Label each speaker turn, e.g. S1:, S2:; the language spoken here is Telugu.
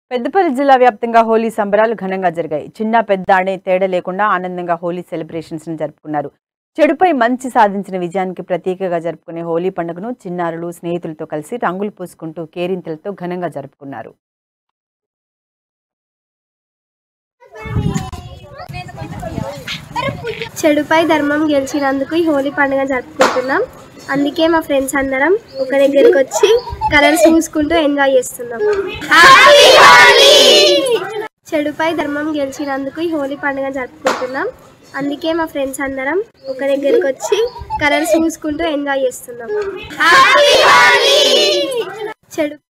S1: పెద్దపల్లి జిల్లా వ్యాప్తంగా హోలీ సంబరాలు ఘనంగా జరిగాయి చిన్న పెద్ద అనే తేడా లేకుండా ఆనందంగా హోలీ సెలబ్రేషన్స్ ని జరుపుకున్నారు చెడుపై మంచి సాధించిన విజయానికి ప్రతీకగా జరుపుకునే హోలీ పండుగను చిన్నారులు స్నేహితులతో కలిసి రంగులు పూసుకుంటూ కేరింతలతో ఘనంగా జరుపుకున్నారు
S2: చెడుపై ధర్మం గెలిచినందుకు ఈ హోలీ పండుగ జరుపుకుంటున్నాం అందుకే మా ఫ్రెండ్స్ అందరం ఒక దగ్గరికి వచ్చి కలర్స్ పూసుకుంటూ ఎంజాయ్ చేస్తున్నాం చెడుపై ధర్మం గెలిచినందుకు ఈ హోలీ పండుగ జరుపుకుంటున్నాం అందుకే మా ఫ్రెండ్స్ అందరం ఒక దగ్గరికి వచ్చి కలర్స్ పూసుకుంటూ ఎంజాయ్ చేస్తున్నాం చెడు